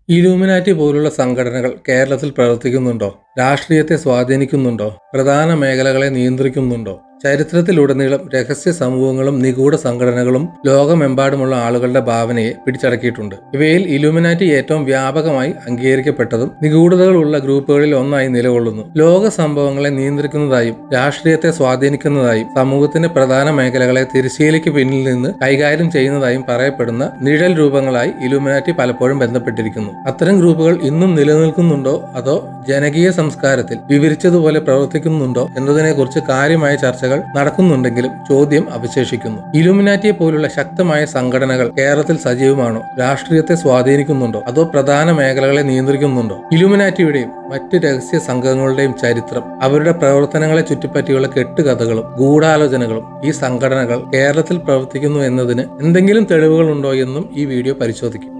Illuminati പോലുള്ള സംഘടനകൾ കേരളത്തിൽ പ്രവർത്തിക്കുന്നുണ്ടോ രാഷ്ട്രീയത്തെ സ്വാധീനിക്കുന്നുണ്ടോ പ്രധാന മേഖലകളെ നിയന്ത്രിക്കുന്നുണ്ടോ ചരിത്രത്തിലുടനീളം രഹസ്യ സമൂഹങ്ങളും നിഗൂഢ സംഘടനകളും ലോകമെമ്പാടുമുള്ള ആളുകളുടെ ഭാവനയെ പിടിച്ചടക്കിയിട്ടുണ്ട് ഇവയിൽ ഇലൂമിനാറ്റി ഏറ്റവും വ്യാപകമായി അംഗീകരിക്കപ്പെട്ടതും നിഗൂഢതകളുള്ള ഗ്രൂപ്പുകളിൽ ഒന്നായി നിലകൊള്ളുന്നു ലോക സംഭവങ്ങളെ നിയന്ത്രിക്കുന്നതായും രാഷ്ട്രീയത്തെ സ്വാധീനിക്കുന്നതായും സമൂഹത്തിന്റെ പ്രധാന മേഖലകളെ തിരശ്ശീലയ്ക്ക് പിന്നിൽ നിന്ന് കൈകാര്യം ചെയ്യുന്നതായും പറയപ്പെടുന്ന നിഴൽ രൂപങ്ങളായി ഇലൂമിനാറ്റി പലപ്പോഴും ബന്ധപ്പെട്ടിരിക്കുന്നു അത്തരം ഗ്രൂപ്പുകൾ ഇന്നും നിലനിൽക്കുന്നുണ്ടോ അതോ ജനകീയ സംസ്കാരത്തിൽ വിവരിച്ചതുപോലെ പ്രവർത്തിക്കുന്നുണ്ടോ എന്നതിനെക്കുറിച്ച് കാര്യമായ ചർച്ചകൾ നടക്കുന്നുണ്ടെങ്കിലും ചോദ്യം അവശേഷിക്കുന്നു ഇലൂമിനാറ്റിയെ പോലുള്ള ശക്തമായ സംഘടനകൾ കേരളത്തിൽ സജീവമാണോ രാഷ്ട്രീയത്തെ സ്വാധീനിക്കുന്നുണ്ടോ അതോ പ്രധാന മേഖലകളെ നിയന്ത്രിക്കുന്നുണ്ടോ ഇലൂമിനാറ്റിയുടെയും മറ്റ് രഹസ്യ സംഘങ്ങളുടെയും ചരിത്രം അവരുടെ പ്രവർത്തനങ്ങളെ ചുറ്റിപ്പറ്റിയുള്ള കെട്ടുകഥകളും ഗൂഢാലോചനകളും ഈ സംഘടനകൾ കേരളത്തിൽ പ്രവർത്തിക്കുന്നു എന്നതിന് എന്തെങ്കിലും തെളിവുകളുണ്ടോ എന്നും ഈ വീഡിയോ പരിശോധിക്കും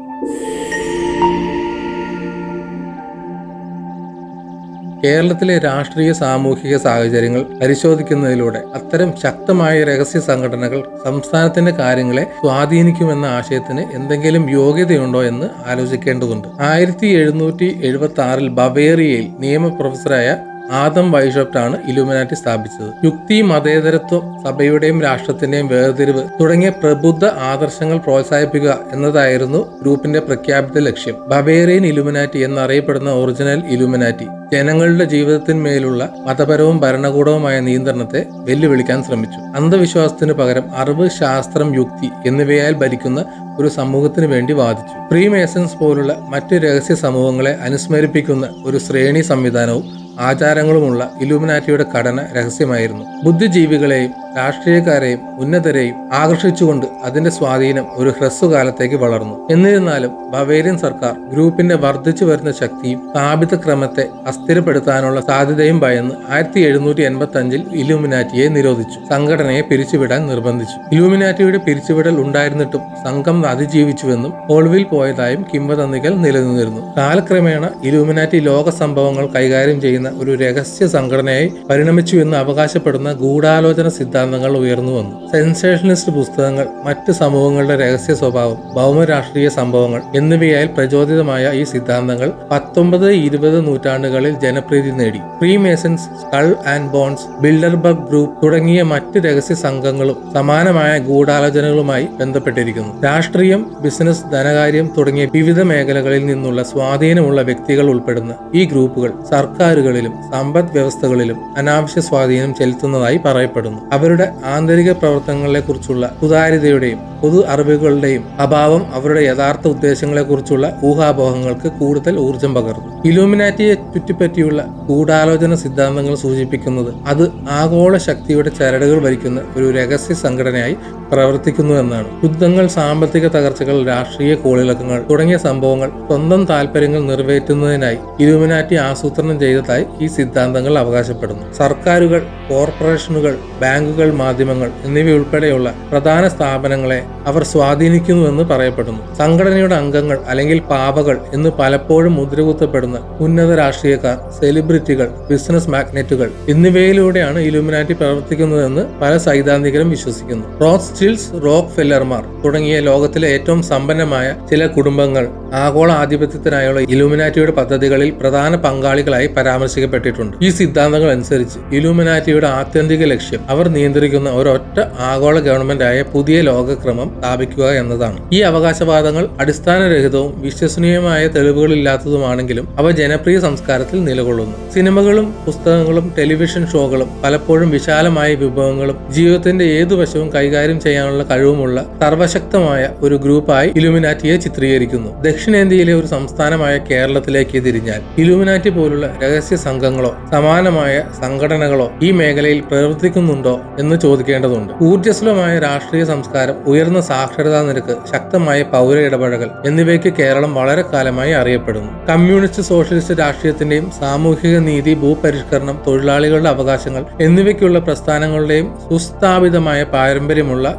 കേരളത്തിലെ രാഷ്ട്രീയ സാമൂഹിക സാഹചര്യങ്ങൾ പരിശോധിക്കുന്നതിലൂടെ അത്തരം ശക്തമായ രഹസ്യ സംഘടനകൾ സംസ്ഥാനത്തിന്റെ കാര്യങ്ങളെ സ്വാധീനിക്കുമെന്ന ആശയത്തിന് എന്തെങ്കിലും യോഗ്യതയുണ്ടോ എന്ന് ആലോചിക്കേണ്ടതുണ്ട് ആയിരത്തി എഴുന്നൂറ്റി എഴുപത്തി ആറിൽ ബവേറിയയിൽ നിയമ പ്രൊഫസറായ ആദം വൈഷപ്റ്റാണ് ഇലുമിനാറ്റി സ്ഥാപിച്ചത് യുക്തി മതേതരത്വം സഭയുടെയും രാഷ്ട്രത്തിന്റെയും വേർതിരിവ് തുടങ്ങിയ പ്രബുദ്ധ ആദർശങ്ങൾ പ്രോത്സാഹിപ്പിക്കുക എന്നതായിരുന്നു ഗ്രൂപ്പിന്റെ പ്രഖ്യാപിത ലക്ഷ്യം ബവേറിയൻ ഇലുമിനാറ്റി എന്നറിയപ്പെടുന്ന ഒറിജിനൽ ഇലുമിനാറ്റി ജനങ്ങളുടെ ജീവിതത്തിന്മേലുള്ള മതപരവും ഭരണകൂടവുമായ നിയന്ത്രണത്തെ വെല്ലുവിളിക്കാൻ ശ്രമിച്ചു അന്ധവിശ്വാസത്തിനു പകരം അറിവ് ശാസ്ത്രം യുക്തി എന്നിവയാൽ ഭരിക്കുന്ന ഒരു സമൂഹത്തിന് വേണ്ടി വാദിച്ചു പ്രീ മേസൺസ് പോലുള്ള മറ്റ് രഹസ്യ സമൂഹങ്ങളെ അനുസ്മരിപ്പിക്കുന്ന ഒരു ശ്രേണി സംവിധാനവും ആചാരങ്ങളുമുള്ള ഇലൂമിനാറ്റിയുടെ ഘടന രഹസ്യമായിരുന്നു ബുദ്ധിജീവികളെയും രാഷ്ട്രീയക്കാരെയും ഉന്നതരെയും ആകർഷിച്ചുകൊണ്ട് അതിന്റെ സ്വാധീനം ഒരു ഹ്രസ്വകാലത്തേക്ക് വളർന്നു എന്നിരുന്നാലും ബവേരിയൻ സർക്കാർ ഗ്രൂപ്പിന്റെ വർദ്ധിച്ചു വരുന്ന ശക്തിയും സ്ഥാപിത ക്രമത്തെ അസ്ഥിരപ്പെടുത്താനുള്ള സാധ്യതയും ഭയന്ന് ആയിരത്തി എഴുന്നൂറ്റി എൺപത്തി അഞ്ചിൽ ഇലൂമിനാറ്റിയെ നിരോധിച്ചു സംഘടനയെ പിരിച്ചുവിടാൻ നിർബന്ധിച്ചു ഇലൂമിനാറ്റിയുടെ പിരിച്ചുവിടൽ ഉണ്ടായിരുന്നിട്ടും സംഘം അതിജീവിച്ചുവെന്നും ഒളിവിൽ പോയതായും കിംവദന്തികൾ നിലനിന്നിരുന്നു കാലക്രമേണ ഇലൂമിനാറ്റി ലോക സംഭവങ്ങൾ കൈകാര്യം ചെയ്യുന്ന ഒരു രഹസ്യ സംഘടനയായി പരിണമിച്ചു എന്ന് അവകാശപ്പെടുന്ന ഗൂഢാലോചന സിദ്ധാന്തങ്ങൾ ഉയർന്നു വന്നു സെൻസേഷനിസ്റ്റ് പുസ്തകങ്ങൾ മറ്റ് സമൂഹങ്ങളുടെ രഹസ്യ സ്വഭാവം ഭൗമരാഷ്ട്രീയ സംഭവങ്ങൾ എന്നിവയാൽ പ്രചോദിതമായ ഈ സിദ്ധാന്തങ്ങൾ പത്തൊമ്പത് ഇരുപത് നൂറ്റാണ്ടുകളിൽ ജനപ്രീതി നേടി Freemasons Skull and Bones Bilderberg group തുടങ്ങിയ മറ്റ് രഹസ്യ സംഘങ്ങളും സമാനമായ ഗൂഢാലോചനകളുമായി ബന്ധപ്പെട്ടിരിക്കുന്നു രാഷ്ട്രീയം ബിസിനസ് ധനകാര്യം തുടങ്ങിയ വിവിധ മേഖലകളിൽ നിന്നുള്ള സ്വാധീനമുള്ള വ്യക്തികൾ ഉൾപ്പെടുന്ന ഈ ഗ്രൂപ്പുകൾ സർക്കാരുകളിലും സമ്പദ് വ്യവസ്ഥകളിലും അനാവശ്യ സ്വാധീനം ചെലുത്തുന്നതായി പറയപ്പെടുന്നു അവരുടെ ആന്തരിക പ്രവർത്തനങ്ങളെക്കുറിച്ചുള്ള സുതാര്യതയുടെയും പൊതു അറിവുകളുടെയും അഭാവം അവരുടെ യഥാർത്ഥ ഉദ്ദേശങ്ങളെക്കുറിച്ചുള്ള ഊഹാപോഹങ്ങൾക്ക് കൂടുതൽ ഊർജം പകർന്നു ഇലൂമിനാറ്റിയെ ചുറ്റിപ്പറ്റിയുള്ള ഗൂഢാലോചന സിദ്ധാന്തങ്ങൾ സൂചിപ്പിക്കുന്നത് അത് ആഗോള ശക്തിയുടെ ചരടുകൾ ഭരിക്കുന്ന ഒരു രഹസ്യ സംഘടനയായി പ്രവർത്തിക്കുന്നു എന്നാണ് യുദ്ധങ്ങൾ സാമ്പത്തിക തകർച്ചകൾ രാഷ്ട്രീയ കോളിളക്കങ്ങൾ തുടങ്ങിയ സംഭവങ്ങൾ സ്വന്തം താല്പര്യങ്ങൾ നിറവേറ്റുന്നതിനായി ഇലൂമിനാറ്റി ആസൂത്രണം ചെയ്തതായി ഈ സിദ്ധാന്തങ്ങൾ അവകാശപ്പെടുന്നു സർക്കാരുകൾ കോർപ്പറേഷനുകൾ ബാങ്കുകൾ മാധ്യമങ്ങൾ എന്നിവയുൾപ്പെടെയുള്ള പ്രധാന സ്ഥാപനങ്ങളെ അവർ സ്വാധീനിക്കുന്നുവെന്ന് പറയപ്പെടുന്നു സംഘടനയുടെ അംഗങ്ങൾ അല്ലെങ്കിൽ പാവകൾ എന്ന് പലപ്പോഴും മുദ്രകുത്തപ്പെടുന്ന ഉന്നത രാഷ്ട്രീയക്കാർ സെലിബ്രിറ്റികൾ ബിസിനസ് മാഗ്നറ്റുകൾ എന്നിവയിലൂടെയാണ് ഇലുമിനാറ്റി പ്രവർത്തിക്കുന്നതെന്ന് പല സൈദ്ധാന്തികരും വിശ്വസിക്കുന്നു റോത്ത് സ്റ്റിൽസ് റോക്ക് ഫെല്ലർമാർ തുടങ്ങിയ ലോകത്തിലെ ഏറ്റവും സമ്പന്നമായ ചില കുടുംബങ്ങൾ ആഗോള ആധിപത്യത്തിനായുള്ള ഇലുമിനാറ്റിയുടെ പദ്ധതികളിൽ പ്രധാന പങ്കാളികളായി പരാമർശിക്കപ്പെട്ടിട്ടുണ്ട് ഈ സിദ്ധാന്തങ്ങൾ അനുസരിച്ച് ഇലുമിനാറ്റിയുടെ ആത്യന്തിക ലക്ഷ്യം അവർ നിയന്ത്രിക്കുന്ന ഒരൊറ്റ ആഗോള ഗവൺമെന്റായ പുതിയ ലോകക്രമം സ്ഥാപിക്കുക എന്നതാണ് ഈ അവകാശവാദങ്ങൾ അടിസ്ഥാനരഹിതവും വിശ്വസനീയമായ തെളിവുകളില്ലാത്തതുമാണെങ്കിലും അവ ജനപ്രിയ സംസ്കാരത്തിൽ നിലകൊള്ളുന്നു സിനിമകളും പുസ്തകങ്ങളും ടെലിവിഷൻ ഷോകളും പലപ്പോഴും വിശാലമായ വിഭവങ്ങളും ജീവിതത്തിന്റെ ഏതു വശവും കൈകാര്യം ചെയ്യാനുള്ള കഴിവുമുള്ള സർവശക്തമായ ഒരു ഗ്രൂപ്പായി ഇലുമിനാറ്റിയെ ചിത്രീകരിക്കുന്നു ദക്ഷിണേന്ത്യയിലെ ഒരു സംസ്ഥാനമായ കേരളത്തിലേക്ക് തിരിഞ്ഞാൽ ഇലുമിനാറ്റി പോലുള്ള രഹസ്യ സംഘങ്ങളോ സമാനമായ സംഘടനകളോ ഈ മേഖലയിൽ പ്രവർത്തിക്കുന്നുണ്ടോ എന്ന് ചോദിക്കേണ്ടതുണ്ട് ഊർജ്ജസ്വലമായ രാഷ്ട്രീയ സംസ്കാരം ഉയർന്ന സാക്ഷരതാ നിരക്ക് ശക്തമായ പൗര ഇടപഴകൽ എന്നിവയ്ക്ക് കേരളം വളരെ കാലമായി അറിയപ്പെടുന്നു കമ്മ്യൂണിസ്റ്റ് സോഷ്യലിസ്റ്റ് രാഷ്ട്രീയത്തിന്റെയും സാമൂഹിക നീതി ഭൂപരിഷ്കരണം തൊഴിലാളികളുടെ അവകാശങ്ങൾ എന്നിവയ്ക്കുള്ള പ്രസ്ഥാനങ്ങളുടെയും സുസ്ഥാപിതമായ പാരമ്പര്യമുള്ള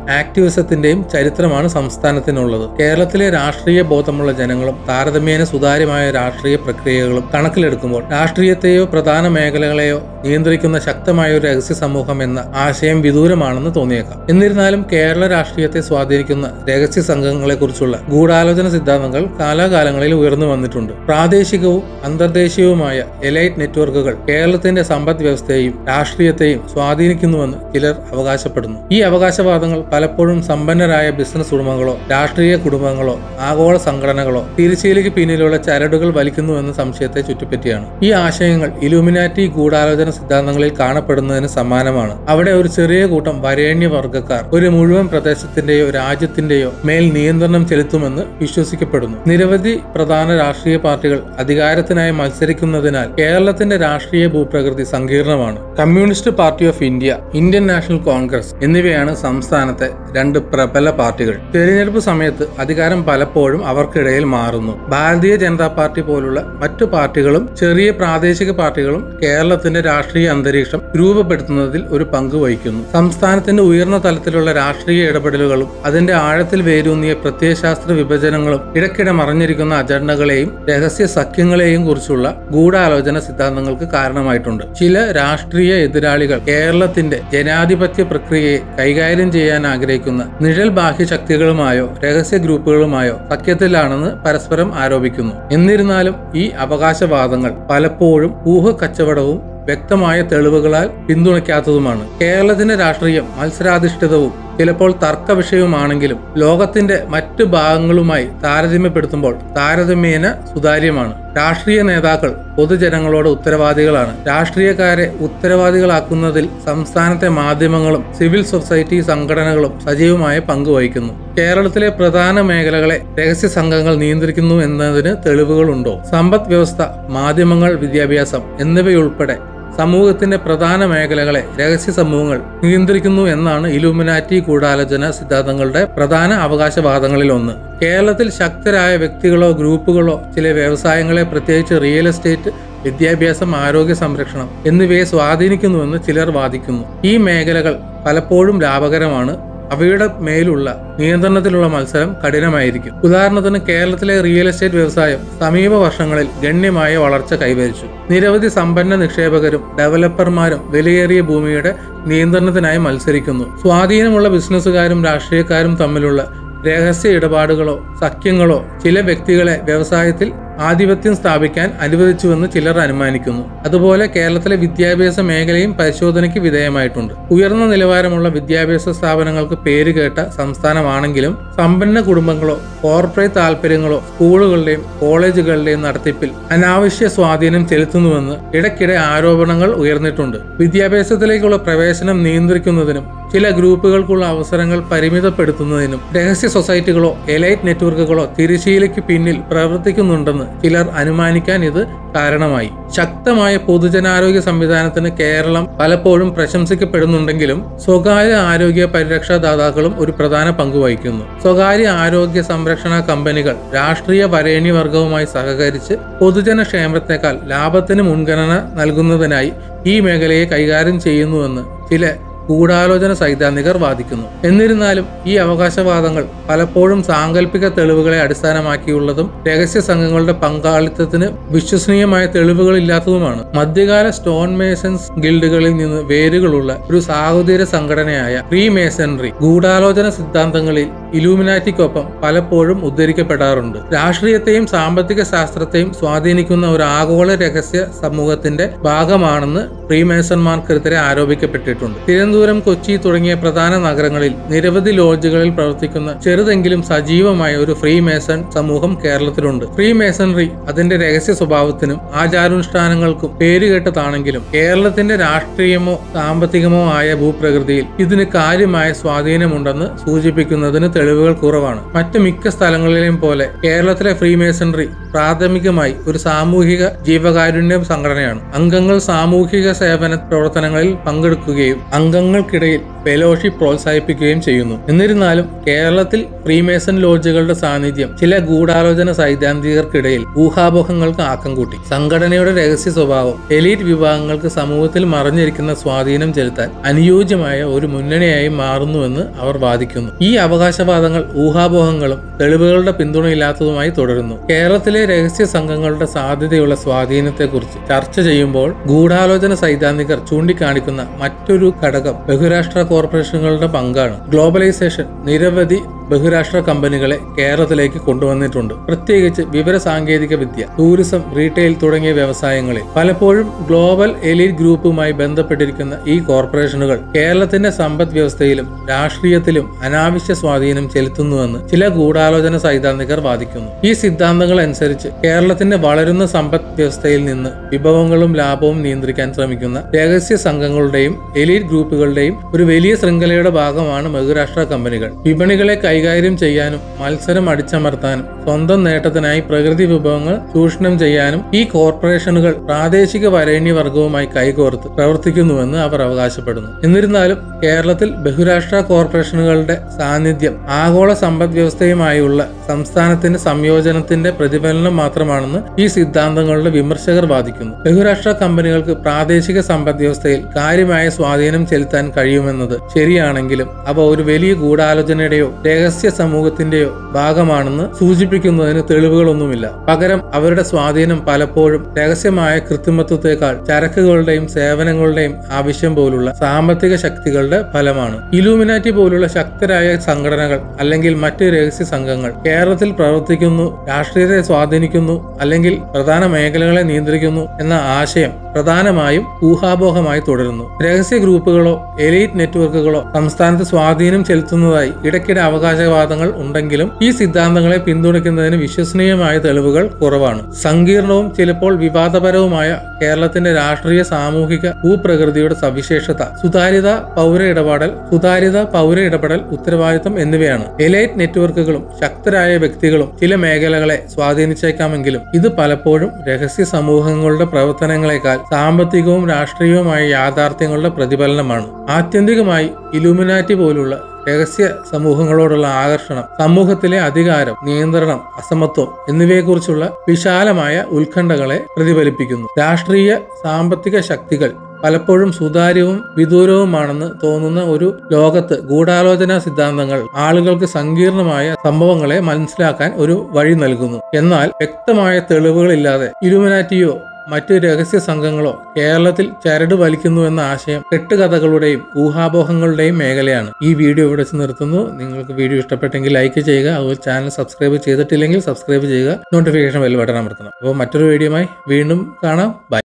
ആക്ടിവിസത്തിന്റെയും ചരിത്രമാണ് സംസ്ഥാനത്തിനുള്ളത് കേരളത്തിലെ രാഷ്ട്രീയ ബോധമുള്ള ജനങ്ങളും താരതമ്യേന സുതാര്യമായ രാഷ്ട്രീയ പ്രക്രിയകളും കണക്കിലെടുക്കുമ്പോൾ രാഷ്ട്രീയത്തെയോ പ്രധാന മേഖലകളെയോ നിയന്ത്രിക്കുന്ന ശക്തമായ ഒരു രഹസ്യ സമൂഹം എന്ന ആശയം വിദൂരമാണെന്ന് തോന്നിയേക്കാം എന്നിരുന്നാലും കേരള രാഷ്ട്രീയത്തെ സ്വാധീനിക്കുന്ന രഹസ്യ സംഘങ്ങളെക്കുറിച്ചുള്ള ഗൂഢാലോചന സിദ്ധാന്തങ്ങൾ കാലാകാലങ്ങളിൽ ഉയർന്നു വന്നിട്ടുണ്ട് പ്രാദേശികവും അന്തർദേശീയവുമായ എലൈറ്റ് നെറ്റ്വർക്കുകൾ കേരളത്തിന്റെ സമ്പദ് വ്യവസ്ഥയെയും രാഷ്ട്രീയത്തെയും സ്വാധീനിക്കുന്നുവെന്ന് ചിലർ അവകാശപ്പെടുന്നു ഈ അവകാശവാദങ്ങൾ പലപ്പോഴും സമ്പന്നരായ ബിസിനസ് ഉടമകളോ രാഷ്ട്രീയ കുടുംബങ്ങളോ ആഗോള സംഘടനകളോ തിരിച്ചയിലേക്ക് പിന്നിലുള്ള ചരടുകൾ വലിക്കുന്നുവെന്ന സംശയത്തെ ചുറ്റിപ്പറ്റിയാണ് ഈ ആശയങ്ങൾ ഇലുമിനാറ്റി ഗൂഢാലോചന സിദ്ധാന്തങ്ങളിൽ കാണപ്പെടുന്നതിന് സമാനമാണ് അവിടെ ഒരു ചെറിയ കൂട്ടം വരേണ്യ വർഗ്ഗക്കാർ ഒരു മുഴുവൻ പ്രദേശത്തിന്റെയോ രാജ്യത്തിന്റെയോ മേൽ നിയന്ത്രണം ചെലുത്തുമെന്ന് വിശ്വസിക്കപ്പെടുന്നു നിരവധി പ്രധാന രാഷ്ട്രീയ പാർട്ടികൾ അധികാരത്തിനായി മത്സരിക്കുന്നതിനാൽ കേരളത്തിന്റെ രാഷ്ട്രീയ ഭൂപ്രകൃതി സങ്കീർണമാണ് Communist Party of India Indian National Congress എന്നിവയാണ് സംസ്ഥാനത്തെ രണ്ട് പ്രബല പാർട്ടികൾ തെരഞ്ഞെടുപ്പ് സമയത്ത് അധികാരം പലപ്പോഴും അവർക്കിടയിൽ മാറുന്നു ഭാരതീയ ജനതാ പാർട്ടി പോലുള്ള മറ്റു പാർട്ടികളും ചെറിയ പ്രാദേശിക പാർട്ടികളും കേരളത്തിന്റെ രാഷ്ട്രീയ അന്തരീക്ഷം രൂപപ്പെടുത്തുന്നതിൽ ഒരു പങ്ക് വഹിക്കുന്നു സംസ്ഥാനത്തിന്റെ ഉയർന്ന തലത്തിലുള്ള രാഷ്ട്രീയ ഇടപെടലുകളും അതിന്റെ ആഴത്തിൽ വേരൂന്നിയ പ്രത്യയശാസ്ത്ര വിഭജനങ്ങളും ഇടയ്ക്കിടെ മറഞ്ഞിരിക്കുന്ന അജണ്ടകളെയും രഹസ്യ സഖ്യങ്ങളെയും കുറിച്ചുള്ള ഗൂഢാലോചന സിദ്ധാന്തങ്ങൾക്ക് കാരണമായിട്ടുണ്ട് ചില രാഷ്ട്രീയ എതിരാളികൾ കേരളത്തിന്റെ ജനാധിപത്യ പ്രക്രിയയെ കൈകാര്യം ചെയ്യാൻ ആഗ്രഹിക്കുന്ന നിഴൽ ബാഹ്യ ശക്തികളുമായോ രഹസ്യ ഗ്രൂപ്പുകളുമായോ സഖ്യത്തിലാണെന്ന് പരസ്പരം ആരോപിക്കുന്നു എന്നിരുന്നാലും ഈ അവകാശവാദങ്ങൾ പലപ്പോഴും ഊഹക്കച്ചവടവും വ്യക്തമായ തെളിവുകളാൽ പിന്തുണയ്ക്കാത്തതുമാണ് കേരളത്തിന്റെ രാഷ്ട്രീയം മത്സരാധിഷ്ഠിതവും ചിലപ്പോൾ തർക്ക വിഷയവുമാണെങ്കിലും ലോകത്തിന്റെ മറ്റു ഭാഗങ്ങളുമായി താരതമ്യപ്പെടുത്തുമ്പോൾ താരതമ്യേന സുതാര്യമാണ് രാഷ്ട്രീയ നേതാക്കൾ പൊതുജനങ്ങളോട് ഉത്തരവാദികളാണ് രാഷ്ട്രീയക്കാരെ ഉത്തരവാദികളാക്കുന്നതിൽ സംസ്ഥാനത്തെ മാധ്യമങ്ങളും സിവിൽ സൊസൈറ്റി സംഘടനകളും സജീവമായ പങ്ക് വഹിക്കുന്നു കേരളത്തിലെ പ്രധാന മേഖലകളെ രഹസ്യ സംഘങ്ങൾ നിയന്ത്രിക്കുന്നു എന്നതിന് തെളിവുകളുണ്ടോ സമ്പദ് വ്യവസ്ഥ മാധ്യമങ്ങൾ വിദ്യാഭ്യാസം എന്നിവയുൾപ്പെടെ സമൂഹത്തിന്റെ പ്രധാന മേഖലകളെ രഹസ്യ സമൂഹങ്ങൾ നിയന്ത്രിക്കുന്നു എന്നാണ് ഇലുമിനാറ്റി ഗൂഢാലോചന സിദ്ധാന്തങ്ങളുടെ പ്രധാന അവകാശവാദങ്ങളിൽ ഒന്ന് കേരളത്തിൽ ശക്തരായ വ്യക്തികളോ ഗ്രൂപ്പുകളോ ചില വ്യവസായങ്ങളെ പ്രത്യേകിച്ച് റിയൽ എസ്റ്റേറ്റ് വിദ്യാഭ്യാസം ആരോഗ്യ സംരക്ഷണം എന്നിവയെ സ്വാധീനിക്കുന്നുവെന്ന് ചിലർ വാദിക്കുന്നു ഈ മേഖലകൾ പലപ്പോഴും ലാഭകരമാണ് അവയുടെ മേലുള്ള നിയന്ത്രണത്തിലുള്ള മത്സരം കഠിനമായിരിക്കും ഉദാഹരണത്തിന് കേരളത്തിലെ റിയൽ എസ്റ്റേറ്റ് വ്യവസായം സമീപ വർഷങ്ങളിൽ ഗണ്യമായ വളർച്ച കൈവരിച്ചു നിരവധി സമ്പന്ന നിക്ഷേപകരും ഡെവലപ്പർമാരും വിലയേറിയ ഭൂമിയുടെ നിയന്ത്രണത്തിനായി മത്സരിക്കുന്നു സ്വാധീനമുള്ള ബിസിനസ്സുകാരും രാഷ്ട്രീയക്കാരും തമ്മിലുള്ള രഹസ്യ ഇടപാടുകളോ സഖ്യങ്ങളോ ചില വ്യക്തികളെ വ്യവസായത്തിൽ ആധിപത്യം സ്ഥാപിക്കാൻ അനുവദിച്ചുവെന്ന് ചിലർ അനുമാനിക്കുന്നു അതുപോലെ കേരളത്തിലെ വിദ്യാഭ്യാസ മേഖലയും പരിശോധനയ്ക്ക് വിധേയമായിട്ടുണ്ട് ഉയർന്ന നിലവാരമുള്ള വിദ്യാഭ്യാസ സ്ഥാപനങ്ങൾക്ക് പേരുകേട്ട സംസ്ഥാനമാണെങ്കിലും സമ്പന്ന കുടുംബങ്ങളോ കോർപ്പറേറ്റ് താൽപ്പര്യങ്ങളോ സ്കൂളുകളുടെയും കോളേജുകളുടെയും നടത്തിപ്പിൽ അനാവശ്യ സ്വാധീനം ചെലുത്തുന്നുവെന്ന് ഇടയ്ക്കിടെ ആരോപണങ്ങൾ ഉയർന്നിട്ടുണ്ട് വിദ്യാഭ്യാസത്തിലേക്കുള്ള പ്രവേശനം നിയന്ത്രിക്കുന്നതിനും ചില ഗ്രൂപ്പുകൾക്കുള്ള അവസരങ്ങൾ പരിമിതപ്പെടുത്തുന്നതിനും രഹസ്യ സൊസൈറ്റികളോ എലൈറ്റ് നെറ്റ്വർക്കുകളോ തിരശ്ശീലയ്ക്ക് പിന്നിൽ പ്രവർത്തിക്കുന്നുണ്ടെന്ന് ചിലർ അനുമാനിക്കാൻ ഇത് കാരണമായി ശക്തമായ പൊതുജനാരോഗ്യ സംവിധാനത്തിന് കേരളം പലപ്പോഴും പ്രശംസിക്കപ്പെടുന്നുണ്ടെങ്കിലും സ്വകാര്യ ആരോഗ്യ പരിരക്ഷാ ദാതാക്കളും ഒരു പ്രധാന പങ്ക് വഹിക്കുന്നു സ്വകാര്യ ആരോഗ്യ സംരക്ഷണ കമ്പനികൾ രാഷ്ട്രീയ വരേണ്യവർഗവുമായി സഹകരിച്ച് പൊതുജന ക്ഷേമത്തെക്കാൾ ലാഭത്തിന് മുൻഗണന നൽകുന്നതിനായി ഈ മേഖലയെ കൈകാര്യം ചെയ്യുന്നുവെന്ന് ചില ഗൂഢാലോചന സൈദ്ധാന്തികർ വാദിക്കുന്നു എന്നിരുന്നാലും ഈ അവകാശവാദങ്ങൾ പലപ്പോഴും സാങ്കല്പിക തെളിവുകളെ അടിസ്ഥാനമാക്കിയുള്ളതും രഹസ്യ സംഘങ്ങളുടെ പങ്കാളിത്തത്തിന് വിശ്വസനീയമായ തെളിവുകളില്ലാത്തതുമാണ് മധ്യകാല സ്റ്റോൺ മേസൺസ് ഗിൽഡുകളിൽ നിന്ന് വേരുകളുള്ള ഒരു സാഹോദര്യ സംഘടനയായ ഫ്രീ മേസൺറി ഗൂഢാലോചന സിദ്ധാന്തങ്ങളിൽ ഇലൂമിനാറ്റിക്കൊപ്പം പലപ്പോഴും ഉദ്ധരിക്കപ്പെടാറുണ്ട് രാഷ്ട്രീയത്തെയും സാമ്പത്തിക ശാസ്ത്രത്തെയും സ്വാധീനിക്കുന്ന ഒരു ആഗോള രഹസ്യ സമൂഹത്തിന്റെ ഭാഗമാണെന്ന് ഫ്രീമേസൺമാർക്കെതിരെ ആരോപിക്കപ്പെട്ടിട്ടുണ്ട് തിരുവനന്തപുരം കൊച്ചി തുടങ്ങിയ പ്രധാന നഗരങ്ങളിൽ നിരവധി ലോഡ്ജുകളിൽ പ്രവർത്തിക്കുന്ന ചെറുതെങ്കിലും സജീവമായ ഒരു ഫ്രീ മേസൺ സമൂഹം കേരളത്തിലുണ്ട് ഫ്രീ മേസൺറി അതിന്റെ രഹസ്യ സ്വഭാവത്തിനും ആചാരാനുഷ്ഠാനങ്ങൾക്കും പേരുകേട്ടതാണെങ്കിലും കേരളത്തിന്റെ രാഷ്ട്രീയമോ സാമ്പത്തികമോ ആയ ഭൂപ്രകൃതിയിൽ ഇതിന് കാര്യമായ സ്വാധീനമുണ്ടെന്ന് സൂചിപ്പിക്കുന്നതിന് തെളിവുകൾ കുറവാണ് മറ്റ് മിക്ക സ്ഥലങ്ങളിലെയും പോലെ കേരളത്തിലെ ഫ്രീ മേസൺറി പ്രാഥമികമായി ഒരു സാമൂഹിക ജീവകാരുണ്യ സംഘടനയാണ് അംഗങ്ങൾ സാമൂഹിക സേവന പ്രവർത്തനങ്ങളിൽ പങ്കെടുക്കുകയും അംഗങ്ങൾക്കിടയിൽ ഫെലോഷിപ്പ് പ്രോത്സാഹിപ്പിക്കുകയും ചെയ്യുന്നു എന്നിരുന്നാലും കേരളത്തിൽ ഫ്രീമേസൺ ലോഡ്ജുകളുടെ സാന്നിധ്യം ചില ഗൂഢാലോചന സൈദ്ധാന്തികർക്കിടയിൽ ഊഹാപോഹങ്ങൾക്ക് ആക്കം കൂട്ടി സംഘടനയുടെ രഹസ്യ സ്വഭാവം എലീറ്റ് വിഭാഗങ്ങൾക്ക് സമൂഹത്തിൽ മറഞ്ഞിരിക്കുന്ന സ്വാധീനം ചെലുത്താൻ അനുയോജ്യമായ ഒരു മുന്നണിയായി മാറുന്നുവെന്ന് അവർ വാദിക്കുന്നു ഈ അവകാശവാദങ്ങൾ ഊഹാപോഹങ്ങളും തെളിവുകളുടെ പിന്തുണയില്ലാത്തതുമായി തുടരുന്നു കേരളത്തിലെ രഹസ്യ സംഘങ്ങളുടെ സാധ്യതയുള്ള സ്വാധീനത്തെക്കുറിച്ച് ചർച്ച ചെയ്യുമ്പോൾ ഗൂഢാലോചന സൈദ്ധാന്തികർ ചൂണ്ടിക്കാണിക്കുന്ന മറ്റൊരു ഘടകം ബഹുരാഷ്ട്ര കോർപ്പറേഷനുകളുടെ പങ്കാണ് ഗ്ലോബലൈസേഷൻ നിരവധി ബഹുരാഷ്ട്ര കമ്പനികളെ കേരളത്തിലേക്ക് കൊണ്ടുവന്നിട്ടുണ്ട് പ്രത്യേകിച്ച് വിവര സാങ്കേതിക വിദ്യ ടൂറിസം റീറ്റെയിൽ തുടങ്ങിയ വ്യവസായങ്ങളിൽ പലപ്പോഴും ഗ്ലോബൽ എലീറ്റ് ഗ്രൂപ്പുമായി ബന്ധപ്പെട്ടിരിക്കുന്ന ഈ കോർപ്പറേഷനുകൾ കേരളത്തിന്റെ സമ്പദ് വ്യവസ്ഥയിലും രാഷ്ട്രീയത്തിലും അനാവശ്യ സ്വാധീനം ചെലുത്തുന്നുവെന്ന് ചില ഗൂഢാലോചന സൈദ്ധാന്തികർ വാദിക്കുന്നു ഈ സിദ്ധാന്തങ്ങൾ അനുസരിച്ച് കേരളത്തിന്റെ വളരുന്ന സമ്പദ് വ്യവസ്ഥയിൽ നിന്ന് വിഭവങ്ങളും ലാഭവും നിയന്ത്രിക്കാൻ ശ്രമിക്കുന്ന രഹസ്യ സംഘങ്ങളുടെയും എലീറ്റ് ഗ്രൂപ്പുകളുടെയും ഒരു വലിയ ശൃംഖലയുടെ ഭാഗമാണ് ബഹുരാഷ്ട്ര കമ്പനികൾ വിപണികളെ കൈകാര്യം ചെയ്യാനും മത്സരം അടിച്ചമർത്താനും സ്വന്തം നേട്ടത്തിനായി പ്രകൃതി വിഭവങ്ങൾ ചൂഷണം ചെയ്യാനും ഈ കോർപ്പറേഷനുകൾ പ്രാദേശിക വരേണ്യവർഗവുമായി കൈകോർത്ത് പ്രവർത്തിക്കുന്നുവെന്ന് അവർ അവകാശപ്പെടുന്നു എന്നിരുന്നാലും കേരളത്തിൽ ബഹുരാഷ്ട്ര കോർപ്പറേഷനുകളുടെ സാന്നിധ്യം ആഗോള സമ്പദ് വ്യവസ്ഥയുമായുള്ള സംസ്ഥാനത്തിന്റെ സംയോജനത്തിന്റെ പ്രതിഫലനം മാത്രമാണെന്ന് ഈ സിദ്ധാന്തങ്ങളുടെ വിമർശകർ വാദിക്കുന്നു ബഹുരാഷ്ട്ര കമ്പനികൾക്ക് പ്രാദേശിക സമ്പദ് വ്യവസ്ഥയിൽ കാര്യമായ സ്വാധീനം ചെലുത്താൻ കഴിയുമെന്നത് ശരിയാണെങ്കിലും അവ ഒരു വലിയ ഗൂഢാലോചനയുടെയോ രഹസ്യ സമൂഹത്തിന്റെയോ ഭാഗമാണെന്ന് സൂചിപ്പിക്കുന്നതിന് തെളിവുകളൊന്നുമില്ല പകരം അവരുടെ സ്വാധീനം പലപ്പോഴും രഹസ്യമായ കൃത്രിമത്വത്തെക്കാൾ ചരക്കുകളുടെയും സേവനങ്ങളുടെയും ആവശ്യം പോലുള്ള സാമ്പത്തിക ശക്തികളുടെ ഫലമാണ് ഇലൂമിനാറ്റി പോലുള്ള ശക്തരായ സംഘടനകൾ അല്ലെങ്കിൽ മറ്റ് രഹസ്യ സംഘങ്ങൾ കേരളത്തിൽ പ്രവർത്തിക്കുന്നു രാഷ്ട്രീയത്തെ സ്വാധീനിക്കുന്നു അല്ലെങ്കിൽ പ്രധാന മേഖലകളെ നിയന്ത്രിക്കുന്നു എന്ന ആശയം പ്രധാനമായും ഊഹാപോഹമായി തുടരുന്നു രഹസ്യ ഗ്രൂപ്പുകളോ എലീറ്റ് നെറ്റ്വർക്കുകളോ സംസ്ഥാനത്ത് സ്വാധീനം ചെലുത്തുന്നതായി ഇടയ്ക്കിടെ അവകാശവാദങ്ങൾ ഉണ്ടെങ്കിലും ഈ സിദ്ധാന്തങ്ങളെ പിന്തുണയ്ക്കുന്നതിന് വിശ്വസനീയമായ തെളിവുകൾ കുറവാണ് സങ്കീർണവും ചിലപ്പോൾ വിവാദപരവുമായ കേരളത്തിന്റെ രാഷ്ട്രീയ സാമൂഹിക ഭൂപ്രകൃതിയുടെ സവിശേഷത സുതാര്യത പൗര ഇടപെടൽ സുതാര്യത പൗര ഇടപെടൽ ഉത്തരവാദിത്തം എന്നിവയാണ് എലൈറ്റ് നെറ്റ്വർക്കുകളും ശക്തരായ വ്യക്തികളും ചില മേഖലകളെ സ്വാധീനിച്ചേക്കാമെങ്കിലും ഇത് പലപ്പോഴും രഹസ്യ സമൂഹങ്ങളുടെ പ്രവർത്തനങ്ങളെക്കാൾ സാമ്പത്തികവും രാഷ്ട്രീയവുമായ യാഥാർത്ഥ്യങ്ങളുടെ പ്രതിഫലനമാണ് ആത്യന്തികമായി ഇലുമിനാറ്റി പോലുള്ള രഹസ്യ സമൂഹങ്ങളോടുള്ള ആകർഷണം സമൂഹത്തിലെ അധികാരം നിയന്ത്രണം അസമത്വം എന്നിവയെക്കുറിച്ചുള്ള വിശാലമായ ഉത്കണ്ഠകളെ പ്രതിഫലിപ്പിക്കുന്നു രാഷ്ട്രീയ സാമ്പത്തിക ശക്തികൾ പലപ്പോഴും സുതാര്യവും വിദൂരവുമാണെന്ന് തോന്നുന്ന ഒരു ലോകത്ത് ഗൂഢാലോചനാ സിദ്ധാന്തങ്ങൾ ആളുകൾക്ക് സങ്കീർണമായ സംഭവങ്ങളെ മനസ്സിലാക്കാൻ ഒരു വഴി നൽകുന്നു എന്നാൽ വ്യക്തമായ തെളിവുകളില്ലാതെ ഇലുമിനാറ്റിയോ മറ്റ് രഹസ്യ സംഘങ്ങളോ കേരളത്തിൽ ചരട് വലിക്കുന്നുവെന്ന ആശയം കെട്ടുകഥകളുടെയും ഊഹാപോഹങ്ങളുടെയും മേഖലയാണ് ഈ വീഡിയോ ഇവിടെ വെച്ച് നിർത്തുന്നു നിങ്ങൾക്ക് വീഡിയോ ഇഷ്ടപ്പെട്ടെങ്കിൽ ലൈക്ക് ചെയ്യുക അതുപോലെ ചാനൽ സബ്സ്ക്രൈബ് ചെയ്തിട്ടില്ലെങ്കിൽ സബ്സ്ക്രൈബ് ചെയ്യുക നോട്ടിഫിക്കേഷൻ ബെൽ ബട്ടൺ അമർത്തണം അപ്പോൾ മറ്റൊരു വീഡിയോയുമായി വീണ്ടും കാണാം ബൈ